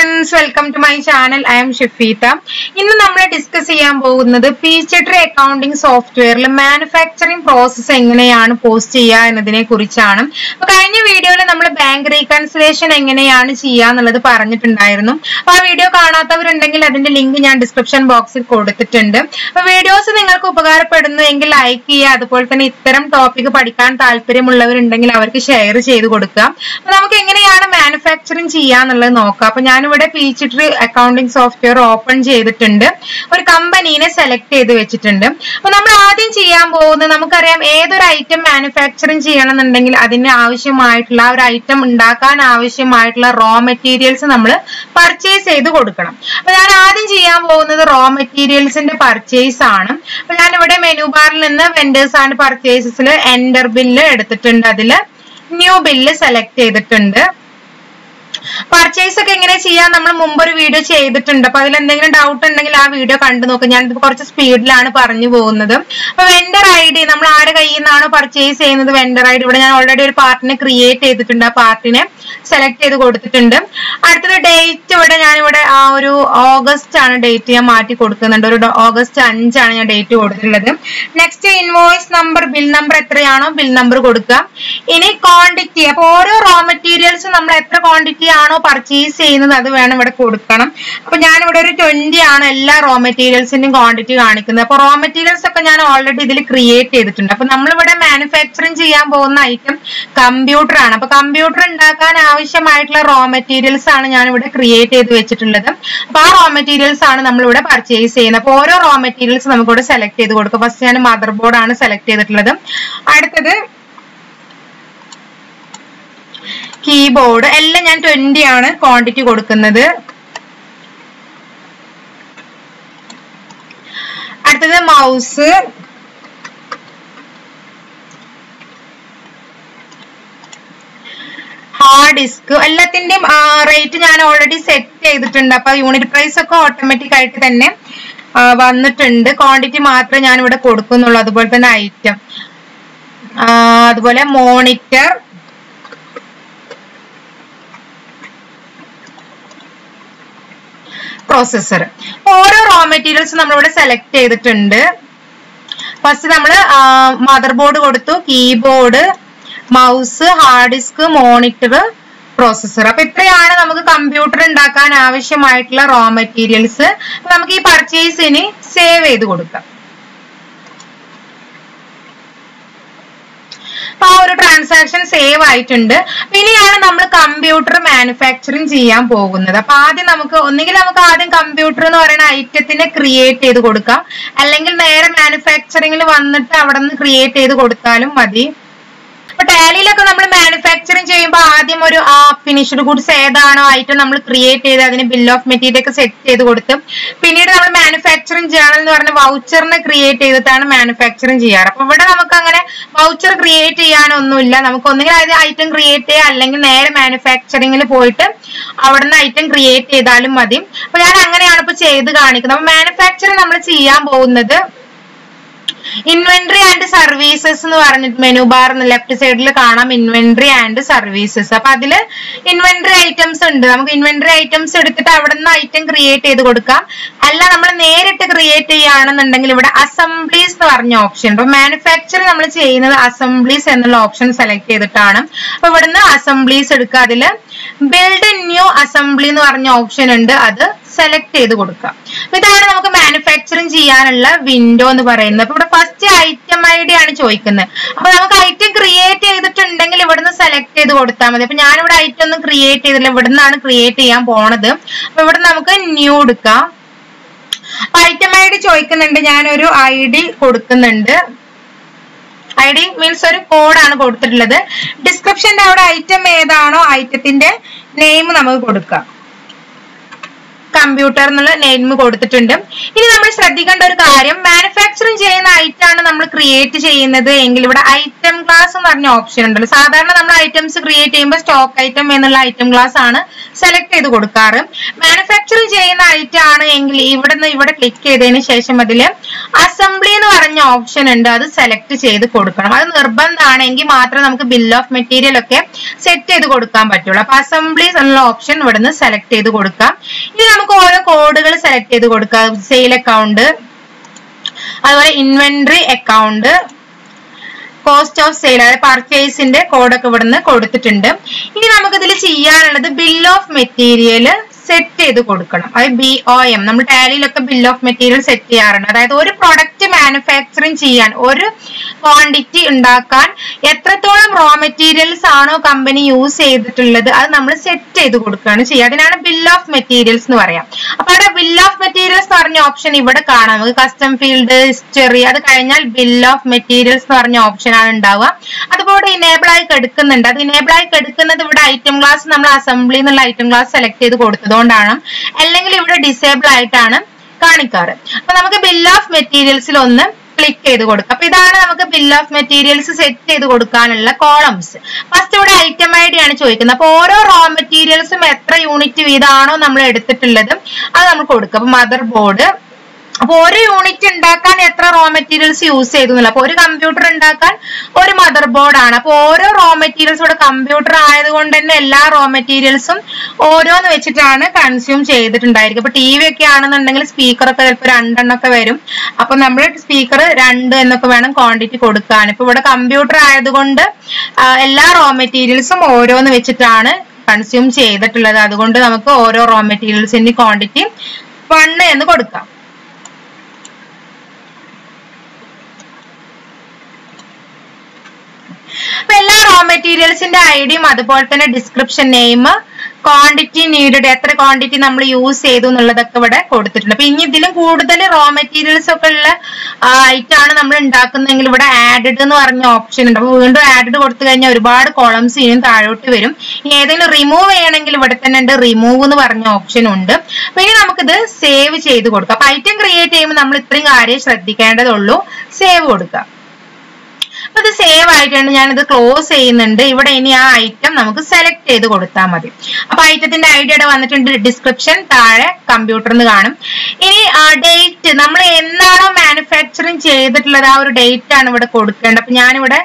friends welcome to my channel I am Shifeetha ഇന്ന് നമ്മൾ discuss ചെയ്യാൻ പോകുന്നത് പീച്ചട്രി അക്കൗണ്ടിംഗ് സോഫ്റ്റ്വെയറിൽ മാനുഫാക്ചറിംഗ് പ്രോസസ്സ് എങ്ങനെയാണ് പോസ്റ്റ് ചെയ്യുക എന്നതിനെ കുറിച്ചാണ് അപ്പൊ കഴിഞ്ഞ വീഡിയോയിൽ നമ്മൾ ബാങ്ക് റീകൺസിലേഷൻ എങ്ങനെയാണ് ചെയ്യുക എന്നുള്ളത് പറഞ്ഞിട്ടുണ്ടായിരുന്നു അപ്പൊ ആ വീഡിയോ കാണാത്തവരുണ്ടെങ്കിൽ അതിന്റെ ലിങ്ക് ഞാൻ ഡിസ്ക്രിപ്ഷൻ ബോക്സിൽ കൊടുത്തിട്ടുണ്ട് അപ്പൊ വീഡിയോസ് നിങ്ങൾക്ക് ഉപകാരപ്പെടുന്നു എങ്കിൽ ലൈക്ക് ചെയ്യുക അതുപോലെ തന്നെ ഇത്തരം ടോപ്പിക് പഠിക്കാൻ താല്പര്യമുള്ളവരുണ്ടെങ്കിൽ അവർക്ക് ഷെയർ ചെയ്ത് കൊടുക്കുക അപ്പൊ നമുക്ക് എങ്ങനെയാണ് മാനുഫാക്ചറിങ് ചെയ്യാന്നുള്ളത് നോക്കാം അപ്പൊ ഞാനിവിടെ പീച്ചിട്രി അക്കൗണ്ടിംഗ് സോഫ്റ്റ്വെയർ ഓപ്പൺ ചെയ്തിട്ടുണ്ട് ഒരു കമ്പനീനെ സെലക്ട് ചെയ്ത് വെച്ചിട്ടുണ്ട് അപ്പൊ നമ്മൾ ആദ്യം ചെയ്യാൻ പോകുന്നത് നമുക്കറിയാം ഏതൊരു ഐറ്റം മാനുഫാക്ചറിങ് ചെയ്യണമെന്നുണ്ടെങ്കിൽ അതിന് ആവശ്യമായിട്ടുള്ള ആ ഒരു ഐറ്റം ഉണ്ടാക്കാൻ ആവശ്യമായിട്ടുള്ള റോ മെറ്റീരിയൽസ് നമ്മൾ പർച്ചേസ് ചെയ്ത് കൊടുക്കണം അപ്പൊ ഞാൻ ആദ്യം ചെയ്യാൻ പോകുന്നത് റോ മെറ്റീരിയൽസിന്റെ പർച്ചേസ് ആണ് അപ്പൊ ഞാൻ ഇവിടെ മെനു ബാറിൽ നിന്ന് വെൻഡേഴ്സ് ആൻഡ് പർച്ചേസസിൽ എൻഡർ ബില്ല് എടുത്തിട്ടുണ്ട് അതിൽ ന്യൂ ബില്ല് സെലക്ട് ചെയ്തിട്ടുണ്ട് പർച്ചേസ് ഒക്കെ എങ്ങനെ ചെയ്യാൻ നമ്മൾ മുമ്പ് ഒരു വീഡിയോ ചെയ്തിട്ടുണ്ട് അപ്പൊ അതിൽ എന്തെങ്കിലും ഡൗട്ട് ഉണ്ടെങ്കിൽ ആ വീഡിയോ കണ്ടു നോക്കുക ഞാൻ കുറച്ച് സ്പീഡിലാണ് പറഞ്ഞു പോകുന്നത് അപ്പൊ വെണ്ടർ ഐ ഡി നമ്മൾ ആരുടെ കയ്യിൽ നിന്നാണോ പർച്ചേസ് ചെയ്യുന്നത് വെണ്ടർ ഐ ഡി ഇവിടെ ഞാൻ ഓൾറെഡി ഒരു പാർട്ടിനെ ക്രിയേറ്റ് ചെയ്തിട്ടുണ്ട് ആ പാർട്ടിനെ സെലക്ട് ചെയ്ത് കൊടുത്തിട്ടുണ്ട് അടുത്തത് ഡേറ്റ് ഇവിടെ ഞാൻ ഇവിടെ ആ ഒരു ഓഗസ്റ്റ് ആണ് ഡേറ്റ് ഞാൻ മാറ്റി കൊടുക്കുന്നുണ്ട് ഒരു ഓഗസ്റ്റ് അഞ്ചാണ് ഞാൻ ഡേറ്റ് കൊടുത്തിട്ടുള്ളത് next invoice number bill number എത്രയാണോ ബിൽ നമ്പർ കൊടുക്കുക ഇനി ക്വാണ്ടിറ്റി അപ്പൊ ഓരോ റോ മെറ്റീരിയൽസും നമ്മൾ എത്ര ക്വാണ്ടിറ്റി ആണോ പർച്ചേസ് ചെയ്യുന്നത് അത് വേണം ഇവിടെ കൊടുക്കണം അപ്പൊ ഞാൻ ഇവിടെ ഒരു ട്വന്റി ആണ് എല്ലാ റോ മെറ്റീരിയൽസിന്റെയും ക്വാണ്ടിറ്റി കാണിക്കുന്നത് അപ്പൊ റോ മെറ്റീരിയൽസ് ഒക്കെ ഞാൻ ഓൾറെഡി ഇതിൽ ക്രിയേറ്റ് ചെയ്തിട്ടുണ്ട് അപ്പൊ നമ്മളിവിടെ മാനുഫാക്ചറിങ് ചെയ്യാൻ പോകുന്ന ഐറ്റം കമ്പ്യൂട്ടർ ആണ് അപ്പൊ കമ്പ്യൂട്ടർ ഉണ്ടാക്കാൻ ആവശ്യമായിട്ടുള്ള റോ മെറ്റീരിയൽസ് ആണ് ഞാൻ ഇവിടെ ക്രിയേറ്റ് ചെയ്ത് വെച്ചിട്ടുള്ളത് അപ്പൊ ആ റോ മെറ്റീരിയൽസ് ആണ് നമ്മൾ ഇവിടെ പർച്ചേസ് ചെയ്യുന്നത് അപ്പൊ ഓരോ റോ മെറ്റീരിയൽസ് നമുക്ക് ഇവിടെ സെലക്ട് ചെയ്ത് കൊടുക്കും ഫസ്റ്റ് ഞാൻ മദർ ബോർഡ് ആണ് സെലക്ട് ചെയ്തിട്ടുള്ളത് അടുത്തത് കീബോർഡ് എല്ലാം ഞാൻ ട്വന്റി ആണ് ക്വാണ്ടിറ്റി കൊടുക്കുന്നത് അടുത്തത് മൗസ് ഹാർഡ് ഡിസ്ക് എല്ലാത്തിന്റെയും റേറ്റ് ഞാൻ ഓൾറെഡി സെറ്റ് ചെയ്തിട്ടുണ്ട് അപ്പൊ യൂണിറ്റ് പ്രൈസ് ഒക്കെ ഓട്ടോമാറ്റിക് ആയിട്ട് തന്നെ വന്നിട്ടുണ്ട് ക്വാണ്ടിറ്റി മാത്രമേ ഞാൻ ഇവിടെ കൊടുക്കുന്നുള്ളൂ അതുപോലെ തന്നെ ഐറ്റം അതുപോലെ മോണിറ്റർ പ്രോസസ്സർ ഓരോ റോ മെറ്റീരിയൽസ് നമ്മളിവിടെ സെലക്ട് ചെയ്തിട്ടുണ്ട് ഫസ്റ്റ് നമ്മൾ മദർ ബോർഡ് കൊടുത്തു keyboard mouse hard disk monitor processor അപ്പൊ ഇത്രയാണ് നമുക്ക് കമ്പ്യൂട്ടർ ഉണ്ടാക്കാൻ ആവശ്യമായിട്ടുള്ള റോ മെറ്റീരിയൽസ് നമുക്ക് ഈ പർച്ചേസിന് സേവ് ചെയ്ത് കൊടുക്കാം അപ്പൊ ആ ഒരു ട്രാൻസാക്ഷൻ സേവ് ആയിട്ടുണ്ട് ഇനിയാണ് നമ്മൾ കമ്പ്യൂട്ടർ മാനുഫാക്ചറിങ് ചെയ്യാൻ പോകുന്നത് അപ്പൊ ആദ്യം നമുക്ക് ഒന്നുകിൽ നമുക്ക് ആദ്യം കമ്പ്യൂട്ടർ എന്ന് പറയുന്ന ഐറ്റത്തിനെ ക്രിയേറ്റ് ചെയ്ത് കൊടുക്കാം അല്ലെങ്കിൽ നേരെ മാനുഫാക്ചറിങ്ങിൽ വന്നിട്ട് അവിടെ നിന്ന് ക്രിയേറ്റ് ചെയ്ത് കൊടുത്താലും മതി അപ്പൊ ടാലിയിലൊക്കെ നമ്മൾ മാനുഫാക്ചറിങ് ചെയ്യുമ്പോൾ ആദ്യം ഒരു ആ ഫിനിഷ്ഡ് ഗുഡ്സ് ഏതാണോ ഐറ്റം നമ്മൾ ക്രിയേറ്റ് ചെയ്ത് അതിന് ബിൽ ഓഫ് മെറ്റീരിയൽ ഒക്കെ സെറ്റ് ചെയ്ത് കൊടുത്ത് പിന്നീട് നമ്മൾ മാനുഫാക്ചറിങ് ചെയ്യണം എന്ന് പറഞ്ഞ വൗച്ചറിനെ ക്രിയേറ്റ് ചെയ്തിട്ടാണ് മാനുഫാക്ചറിങ് ചെയ്യാറ് അപ്പൊ ഇവിടെ നമുക്ക് അങ്ങനെ വൗച്ചർ ക്രിയേറ്റ് ചെയ്യാനൊന്നുമില്ല നമുക്ക് ഒന്നുകിൽ അത് ഐറ്റം ക്രിയേറ്റ് ചെയ്യുക അല്ലെങ്കിൽ നേരെ മാനുഫാക്ചറിങ്ങിൽ പോയിട്ട് അവിടെ നിന്ന് ഐറ്റം ക്രിയേറ്റ് ചെയ്താലും മതി അപ്പൊ ഞാൻ അങ്ങനെയാണ് ഇപ്പൊ ചെയ്ത് കാണിക്കുന്നത് അപ്പൊ മാനുഫാക്ചറിങ് നമ്മൾ ചെയ്യാൻ പോകുന്നത് ഇൻവെന്ററി ആൻഡ് സർവീസസ് എന്ന് പറഞ്ഞിട്ട് മെനു ബാർ ലെഫ്റ്റ് സൈഡിൽ കാണാം ഇൻവെന്ററി ആൻഡ് സർവീസസ് അപ്പൊ അതില് ഇൻവെന്ററി ഐറ്റംസ് ഉണ്ട് നമുക്ക് ഇൻവെന്ററി ഐറ്റംസ് എടുത്തിട്ട് അവിടെ നിന്ന് ഐറ്റം ക്രിയേറ്റ് ചെയ്ത് കൊടുക്കാം അല്ല നമ്മൾ നേരിട്ട് ക്രിയേറ്റ് ചെയ്യുകയാണെന്നുണ്ടെങ്കിൽ ഇവിടെ അസംബ്ലീസ് എന്ന് പറഞ്ഞ ഓപ്ഷൻ അപ്പൊ മാനുഫാക്ചർ നമ്മൾ ചെയ്യുന്നത് അസംബ്ലീസ് എന്നുള്ള ഓപ്ഷൻ സെലക്ട് ചെയ്തിട്ടാണ് അപ്പൊ ഇവിടുന്ന് അസംബ്ലീസ് എടുക്കുക അതില് ബിൽഡ് ന്യൂ അസംബ്ലി എന്ന് പറഞ്ഞ ഓപ്ഷൻ ഉണ്ട് അത് സെലക്ട് ചെയ്ത് കൊടുക്കാം ഇതാണ് നമുക്ക് മാനുഫാക്ചറിങ് ചെയ്യാനുള്ള വിൻഡോ എന്ന് പറയുന്നത് അപ്പൊ ഇവിടെ ഫസ്റ്റ് ഐറ്റം ഐ ഡി ആണ് ചോദിക്കുന്നത് അപ്പൊ നമുക്ക് ഐറ്റം ക്രിയേറ്റ് ചെയ്തിട്ടുണ്ടെങ്കിൽ ഇവിടുന്ന് സെലക്ട് ചെയ്ത് കൊടുത്താൽ മതി അപ്പൊ ഞാനിവിടെ ഐറ്റം ഒന്നും ക്രിയേറ്റ് ചെയ്തില്ല ഇവിടുന്നാണ് ക്രിയേറ്റ് ചെയ്യാൻ പോണത് അപ്പൊ ഇവിടെ നമുക്ക് ന്യൂ എടുക്കാം ഐറ്റം ഐ ഡി ചോദിക്കുന്നുണ്ട് ഞാനൊരു ഐ ഡി കൊടുക്കുന്നുണ്ട് ഐ ഡി മീൻസ് ഒരു കോഡാണ് കൊടുത്തിട്ടുള്ളത് ഡിസ്ക്രിപ്ഷന്റെ അവിടെ ഐറ്റം ഏതാണോ ഐറ്റത്തിന്റെ നെയിം നമുക്ക് കൊടുക്കാം കമ്പ്യൂട്ടർ എന്നുള്ള നെയിം കൊടുത്തിട്ടുണ്ട് ഇനി നമ്മൾ ശ്രദ്ധിക്കേണ്ട ഒരു കാര്യം മാനുഫാക്ചറിങ് ചെയ്യുന്ന ഐറ്റം ആണ് നമ്മൾ ക്രിയേറ്റ് ചെയ്യുന്നത് എങ്കിൽ ഇവിടെ ഐറ്റം ക്ലാസ് എന്ന് പറഞ്ഞ ഓപ്ഷൻ ഉണ്ടല്ലോ സാധാരണ നമ്മൾ ഐറ്റംസ് ക്രിയേറ്റ് ചെയ്യുമ്പോൾ സ്റ്റോക്ക് ഐറ്റം എന്നുള്ള ഐറ്റം ക്ലാസ് ആണ് സെലക്ട് ചെയ്ത് കൊടുക്കാറ് മാനുഫാക്ചറിങ് ചെയ്യുന്ന ഐറ്റം ആണ് എങ്കിൽ ഇവിടെ നിന്ന് ഇവിടെ ക്ലിക്ക് ചെയ്തതിന് ശേഷം അതിൽ അസംബ്ലി എന്ന് പറഞ്ഞ ഓപ്ഷൻ ഉണ്ട് അത് സെലക്ട് ചെയ്ത് കൊടുക്കണം അത് നിർബന്ധമാണെങ്കിൽ മാത്രമേ നമുക്ക് ബിൽ ഓഫ് മെറ്റീരിയൽ ഒക്കെ സെറ്റ് ചെയ്ത് കൊടുക്കാൻ പറ്റുള്ളൂ അപ്പൊ അസംബ്ലി എന്നുള്ള ഓപ്ഷൻ ഇവിടെ നിന്ന് സെലക്ട് ചെയ്ത് കൊടുക്കാം ഇനി നമുക്ക് ഓരോ കോഡുകൾ സെലക്ട് ചെയ്ത് കൊടുക്കാം സെയിൽ അക്കൗണ്ട് അതുപോലെ inventory account cost of sale അതായത് പർച്ചേസിന്റെ കോഡൊക്കെ ഇവിടുന്ന് കൊടുത്തിട്ടുണ്ട് ഇനി നമുക്ക് ഇതിൽ ചെയ്യാനുള്ളത് ബിൽ ഓഫ് മെറ്റീരിയൽ സെറ്റ് ചെയ്ത് കൊടുക്കണം അതായത് ബി ഒ എം നമ്മൾ ടാലിയിലൊക്കെ ബിൽ ഓഫ് മെറ്റീരിയൽ സെറ്റ് ചെയ്യാറുണ്ട് അതായത് ഒരു പ്രൊഡക്റ്റ് മാനുഫാക്ചറിങ് ചെയ്യാൻ ഒരു ക്വാണ്ടിറ്റി ഉണ്ടാക്കാൻ എത്രത്തോളം റോ മെറ്റീരിയൽസ് ആണോ കമ്പനി യൂസ് ചെയ്തിട്ടുള്ളത് അത് നമ്മൾ സെറ്റ് ചെയ്ത് കൊടുക്കുകയാണ് ചെയ്യുക അതിനാണ് ബിൽ ഓഫ് മെറ്റീരിയൽസ് എന്ന് പറയാം അപ്പൊ അവിടെ ബിൽ ഓഫ് മെറ്റീരിയൽസ് എന്ന് പറഞ്ഞ ഓപ്ഷൻ ഇവിടെ കാണാം നമുക്ക് കസ്റ്റം ഫീൽഡ് ഹിസ്റ്ററി അത് കഴിഞ്ഞാൽ ബിൽ ഓഫ് മെറ്റീരിയൽസ് എന്ന് പറഞ്ഞ ഓപ്ഷൻ ആണ് ഉണ്ടാവുക അതുപോലെ ഇനേബിൾ ആയി കെടുക്കുന്നുണ്ട് അത് ഇനേബിൾ ആയി കെടുക്കുന്നത് ഇവിടെ ഐറ്റം ക്ലാസ് നമ്മൾ അസംബ്ലി എന്നുള്ള ഐറ്റം ക്ലാസ് സെലക്ട് ചെയ്ത് കൊടുത്തതുകൊണ്ടാണ് അല്ലെങ്കിൽ ഇവിടെ ഡിസേബിൾ ആയിട്ടാണ് കാണിക്കാറ് അപ്പൊ നമുക്ക് ബിൽ ഓഫ് മെറ്റീരിയൽസിൽ ഒന്ന് ക്ലിക്ക് ചെയ്ത് കൊടുക്കാം അപ്പൊ ഇതാണ് നമുക്ക് ബിൽ ഓഫ് മെറ്റീരിയൽസ് സെറ്റ് ചെയ്ത് കൊടുക്കാനുള്ള കോളംസ് ഫസ്റ്റ് ഇവിടെ ഐറ്റം ഐ ഡി ആണ് ചോദിക്കുന്നത് അപ്പൊ ഓരോ റോ മെറ്റീരിയൽസും എത്ര യൂണിറ്റ് വീതമാണോ നമ്മൾ എടുത്തിട്ടുള്ളത് അത് നമ്മൾ കൊടുക്കുക അപ്പൊ മദർ ബോർഡ് അപ്പൊ ഒരു യൂണിറ്റ് ഉണ്ടാക്കാൻ എത്ര റോ മെറ്റീരിയൽസ് യൂസ് ചെയ്തു എന്നുള്ള അപ്പൊ ഒരു കമ്പ്യൂട്ടർ ഉണ്ടാക്കാൻ ഒരു മദർ ബോർഡ് ആണ് അപ്പൊ ഓരോ റോ മെറ്റീരിയൽസ് ഇവിടെ കമ്പ്യൂട്ടർ ആയതുകൊണ്ട് തന്നെ എല്ലാ റോ മെറ്റീരിയൽസും ഓരോന്ന് വെച്ചിട്ടാണ് കൺസ്യൂം ചെയ്തിട്ടുണ്ടായിരിക്കും അപ്പൊ ടി വി ഒക്കെ ആണെന്നുണ്ടെങ്കിൽ സ്പീക്കർ ഒക്കെ ചിലപ്പോൾ രണ്ടെണ്ണം ഒക്കെ വരും അപ്പൊ നമ്മൾ സ്പീക്കർ രണ്ട് എന്നൊക്കെ വേണം ക്വാണ്ടിറ്റി കൊടുക്കാൻ ഇപ്പൊ ഇവിടെ കമ്പ്യൂട്ടർ ആയതുകൊണ്ട് ആ, എല്ലാ റോ മെറ്റീരിയൽസും ഓരോന്ന് വെച്ചിട്ടാണ് കൺസ്യൂം ചെയ്തിട്ടുള്ളത് അതുകൊണ്ട് നമുക്ക് ഓരോ റോ മെറ്റീരിയൽസിന്റെ ക്വാണ്ടിറ്റി വണ്ണ് എന്ന് കൊടുക്കാം അപ്പൊ എല്ലാ റോ മെറ്റീരിയൽസിന്റെ ഐഡിയും അതുപോലെ തന്നെ ഡിസ്ക്രിപ്ഷൻ നെയിം ക്വാണ്ടിറ്റി നീഡഡ് എത്ര ക്വാണ്ടിറ്റി നമ്മൾ യൂസ് ചെയ്തു എന്നുള്ളതൊക്കെ ഇവിടെ കൊടുത്തിട്ടുണ്ട് അപ്പൊ ഇനി ഇതിലും കൂടുതൽ റോ മെറ്റീരിയൽസ് ഒക്കെ ഉള്ള ഐറ്റം ആണ് നമ്മൾ ഉണ്ടാക്കുന്നതെങ്കിൽ ഇവിടെ ആഡഡ് എന്ന് പറഞ്ഞ ഓപ്ഷൻ ഉണ്ട് അപ്പൊ വീണ്ടും ആഡഡ് കൊടുത്തു കഴിഞ്ഞാൽ ഒരുപാട് കോളംസ് ഇനിയും താഴോട്ട് വരും ഇനി ഏതെങ്കിലും റിമൂവ് ചെയ്യണമെങ്കിൽ ഇവിടെ തന്നെ ഉണ്ട് റിമൂവ് എന്ന് പറഞ്ഞ ഓപ്ഷൻ ഉണ്ട് അപ്പൊ ഇനി നമുക്കിത് സേവ് ചെയ്ത് കൊടുക്കാം അപ്പൊ ഐറ്റം ക്രിയേറ്റ് ചെയ്യുമ്പോൾ നമ്മൾ ഇത്രയും കാര്യം ശ്രദ്ധിക്കേണ്ടതുള്ളൂ സേവ് കൊടുക്കുക അപ്പൊ ഇത് സേവ് ആയിട്ടുണ്ട് ഞാനിത് ക്ലോസ് ചെയ്യുന്നുണ്ട് ഇവിടെ ഇനി ആ ഐറ്റം നമുക്ക് സെലക്ട് ചെയ്ത് കൊടുത്താൽ മതി അപ്പൊ ഐറ്റത്തിന്റെ ഐഡിയുടെ വന്നിട്ടുണ്ട് ഡിസ്ക്രിപ്ഷൻ താഴെ കമ്പ്യൂട്ടറിൽ നിന്ന് കാണും ഇനി ഡേറ്റ് നമ്മൾ എന്നാണോ മാനുഫാക്ചറിങ് ചെയ്തിട്ടുള്ളത് ആ ഒരു ഡേറ്റ് ആണ് ഇവിടെ കൊടുക്കേണ്ടത് അപ്പൊ ഞാനിവിടെ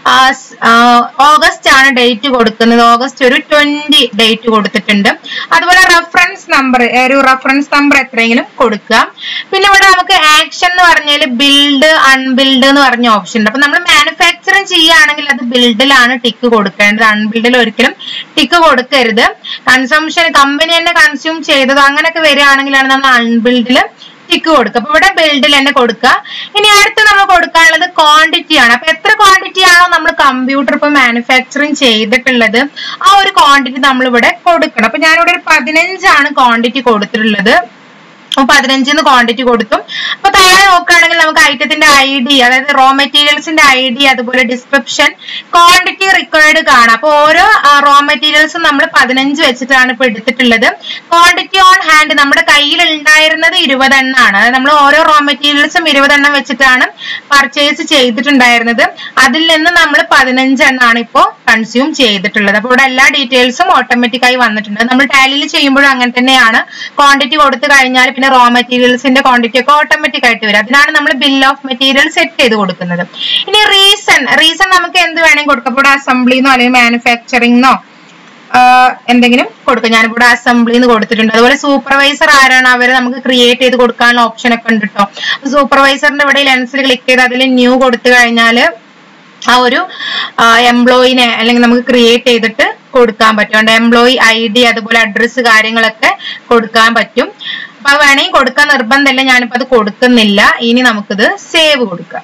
ഓഗസ്റ്റ് ആണ് ഡേറ്റ് കൊടുക്കുന്നത് ഓഗസ്റ്റ് ഒരു ട്വന്റി ഡേറ്റ് കൊടുത്തിട്ടുണ്ട് അതുപോലെ റെഫറൻസ് നമ്പർ ഒരു റെഫറൻസ് നമ്പർ എത്രയെങ്കിലും കൊടുക്കുക പിന്നെ ഇവിടെ നമുക്ക് ആക്ഷൻ എന്ന് പറഞ്ഞാൽ ബിൽഡ് അൺബിൽഡ് എന്ന് പറഞ്ഞ ഓപ്ഷൻ ഉണ്ട് അപ്പൊ നമ്മൾ മാനുഫാക്ചറിങ് ചെയ്യുകയാണെങ്കിൽ അത് ബിൽഡിലാണ് ടിക്ക് കൊടുക്കേണ്ടത് അൺബിൽഡിൽ ഒരിക്കലും ടിക്ക് കൊടുക്കരുത് കൺസംഷൻ കമ്പനി തന്നെ കൺസ്യൂം ചെയ്തത് അങ്ങനെയൊക്കെ വരികയാണെങ്കിലാണ് നമ്മൾ അൺബിൽഡിൽ ടിക്ക് കൊടുക്കുക അപ്പൊ ഇവിടെ ബിൽഡിൽ തന്നെ കൊടുക്കുക ഇനി അടുത്ത് നമ്മൾ കൊടുക്കാനുള്ളത് ക്വാണ്ടിറ്റി ആണ് അപ്പൊ എത്ര ക്വാണ്ടിറ്റി ആണോ നമ്മൾ കമ്പ്യൂട്ടർ ഇപ്പൊ മാനുഫാക്ചറിങ് ചെയ്തിട്ടുള്ളത് ആ ഒരു ക്വാണ്ടിറ്റി നമ്മൾ ഇവിടെ കൊടുക്കണം അപ്പൊ ഞാനിവിടെ ഒരു പതിനഞ്ചാണ് ക്വാണ്ടിറ്റി കൊടുത്തിട്ടുള്ളത് അപ്പൊ പതിനഞ്ചിന്ന് ക്വാണ്ടിറ്റി കൊടുത്തു അപ്പൊ താഴെ നോക്കുകയാണെങ്കിൽ നമുക്ക് ഐറ്റത്തിന്റെ ഐ ഡി അതായത് റോ മെറ്റീരിയൽസിന്റെ ഐ ഡി അതുപോലെ ഡിസ്ക്രിപ്ഷൻ ക്വാണ്ടിറ്റി റിക്വയർഡ് കാണാം അപ്പൊ ഓരോ റോ മെറ്റീരിയൽസും നമ്മൾ പതിനഞ്ച് വെച്ചിട്ടാണ് ഇപ്പൊ എടുത്തിട്ടുള്ളത് ക്വാണ്ടിറ്റി ഓൺ ഹാൻഡ് നമ്മുടെ കയ്യിൽ ഉണ്ടായിരുന്നത് ഇരുപതെണ്ണമാണ് അതായത് നമ്മൾ ഓരോ റോ മെറ്റീരിയൽസും ഇരുപതെണ്ണം വെച്ചിട്ടാണ് പർച്ചേസ് ചെയ്തിട്ടുണ്ടായിരുന്നത് അതിൽ നിന്ന് നമ്മൾ പതിനഞ്ചെണ്ണാണ് ഇപ്പോൾ കൺസ്യൂം ചെയ്തിട്ടുള്ളത് അപ്പോൾ ഇവിടെ എല്ലാ ഡീറ്റെയിൽസും ഓട്ടോമാറ്റിക് ആയി വന്നിട്ടുണ്ട് നമ്മൾ ടാലിയിൽ ചെയ്യുമ്പോഴും അങ്ങനെ തന്നെയാണ് ക്വാണ്ടിറ്റി കൊടുത്തു കഴിഞ്ഞാൽ പിന്നെ റോ മെറ്റീരിയൽസിന്റെ ക്വാണ്ടിറ്റി ഒക്കെ ഓട്ടോമാറ്റിക് ആയിട്ട് വരും അതിനാണ് നമ്മൾ ബിൽ ഓഫ് മെറ്റീരിയൽ സെറ്റ് ചെയ്ത് കൊടുക്കുന്നത് ഇനി റീസൺ റീസൺ നമുക്ക് എന്ത് വേണമെങ്കിൽ കൊടുക്കാം ഇപ്പോൾ അസംബ്ലിന്നോ അല്ലെങ്കിൽ മാനുഫാക്ചറിംഗിനോ എന്തെങ്കിലും കൊടുക്കാം ഞാനിവിടെ അസംബ്ലി എന്ന് കൊടുത്തിട്ടുണ്ട് അതുപോലെ സൂപ്പർവൈസർ ആരാണ് അവരെ നമുക്ക് ക്രിയേറ്റ് ചെയ്ത് കൊടുക്കാനുള്ള ഓപ്ഷൻ ഒക്കെ ഉണ്ട് കേട്ടോ സൂപ്പർവൈസറിന്റെ ഇവിടെ ലെൻസിൽ ക്ലിക്ക് ചെയ്ത് അതിൽ ന്യൂ കൊടുത്തു കഴിഞ്ഞാൽ ആ ഒരു എംപ്ലോയിനെ അല്ലെങ്കിൽ നമുക്ക് ക്രിയേറ്റ് ചെയ്തിട്ട് കൊടുക്കാൻ പറ്റും അതുകൊണ്ട് എംപ്ലോയി ഐ ഡി അതുപോലെ അഡ്രസ്സ് കാര്യങ്ങളൊക്കെ കൊടുക്കാൻ പറ്റും അപ്പൊ അത് വേണമെങ്കിൽ കൊടുക്കാൻ നിർബന്ധമില്ല ഞാനിപ്പോ അത് കൊടുക്കുന്നില്ല ഇനി നമുക്കിത് സേവ് കൊടുക്കാം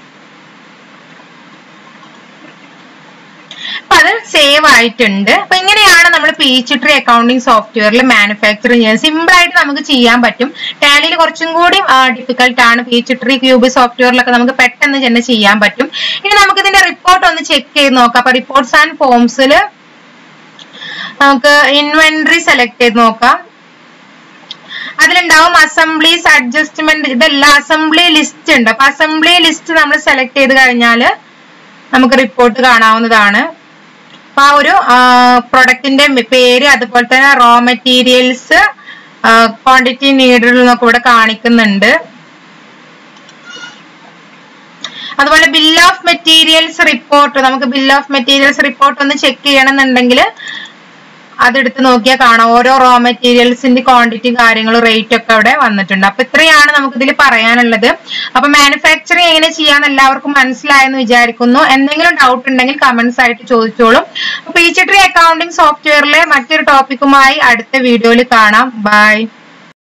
അപ്പൊ അത് സേവ് ആയിട്ടുണ്ട് അപ്പൊ ഇങ്ങനെയാണ് നമ്മൾ പീച്ച് ട്രീ അക്കൗണ്ടിങ് സോഫ്റ്റ്വെയറിൽ മാനുഫാക്ചറിങ് ചെയ്യുന്നത് സിമ്പിൾ ആയിട്ട് നമുക്ക് ചെയ്യാൻ പറ്റും ടാലിയിൽ കുറച്ചും കൂടി ഡിഫിക്കൽട്ട് ആണ് പീച്ച് ട്രീ ക്യൂബ് സോഫ്റ്റ്വെയറിലൊക്കെ നമുക്ക് പെട്ടെന്ന് തന്നെ ചെയ്യാൻ പറ്റും ഇനി നമുക്ക് ഇതിന്റെ റിപ്പോർട്ട് ഒന്ന് ചെക്ക് ചെയ്ത് നോക്കാം അപ്പൊ റിപ്പോർട്ട്സ് ആൻഡ് ഫോംസിൽ നമുക്ക് ഇൻവെന്ററി സെലക്ട് ചെയ്ത് നോക്കാം അതിലുണ്ടാവും അസംബ്ലീസ് അഡ്ജസ്റ്റ്മെന്റ് ഇതെല്ലാം അസംബ്ലി ലിസ്റ്റ് ഉണ്ട് അപ്പൊ അസംബ്ലി ലിസ്റ്റ് നമ്മൾ സെലക്ട് ചെയ്ത് കഴിഞ്ഞാൽ നമുക്ക് റിപ്പോർട്ട് കാണാവുന്നതാണ് അപ്പൊ ആ ഒരു പ്രൊഡക്റ്റിന്റെ പേര് അതുപോലെ തന്നെ റോ മെറ്റീരിയൽസ് ക്വാണ്ടിറ്റി നീഡഡ് എന്നൊക്കെ ഇവിടെ കാണിക്കുന്നുണ്ട് അതുപോലെ ബിൽ ഓഫ് മെറ്റീരിയൽസ് റിപ്പോർട്ട് നമുക്ക് ബിൽ ഓഫ് മെറ്റീരിയൽസ് റിപ്പോർട്ട് ഒന്ന് ചെക്ക് ചെയ്യണമെന്നുണ്ടെങ്കിൽ അതെടുത്ത് നോക്കിയാൽ കാണാം ഓരോ റോ മെറ്റീരിയൽസിന്റെ ക്വാണ്ടിറ്റി കാര്യങ്ങളും റേറ്റ് ഒക്കെ അവിടെ വന്നിട്ടുണ്ട് അപ്പൊ ഇത്രയാണ് നമുക്ക് ഇതിൽ പറയാനുള്ളത് അപ്പൊ മാനുഫാക്ചറിങ് എങ്ങനെ ചെയ്യാന്ന് എല്ലാവർക്കും മനസ്സിലായെന്ന് വിചാരിക്കുന്നു എന്തെങ്കിലും ഡൗട്ട് ഉണ്ടെങ്കിൽ കമന്റ്സ് ആയിട്ട് ചോദിച്ചോളും അപ്പൊ ഈ ചിട്രി അക്കൗണ്ടിങ് സോഫ്റ്റ്വെയറിലെ മറ്റൊരു ടോപ്പിക്കുമായി അടുത്ത വീഡിയോയിൽ കാണാം ബൈ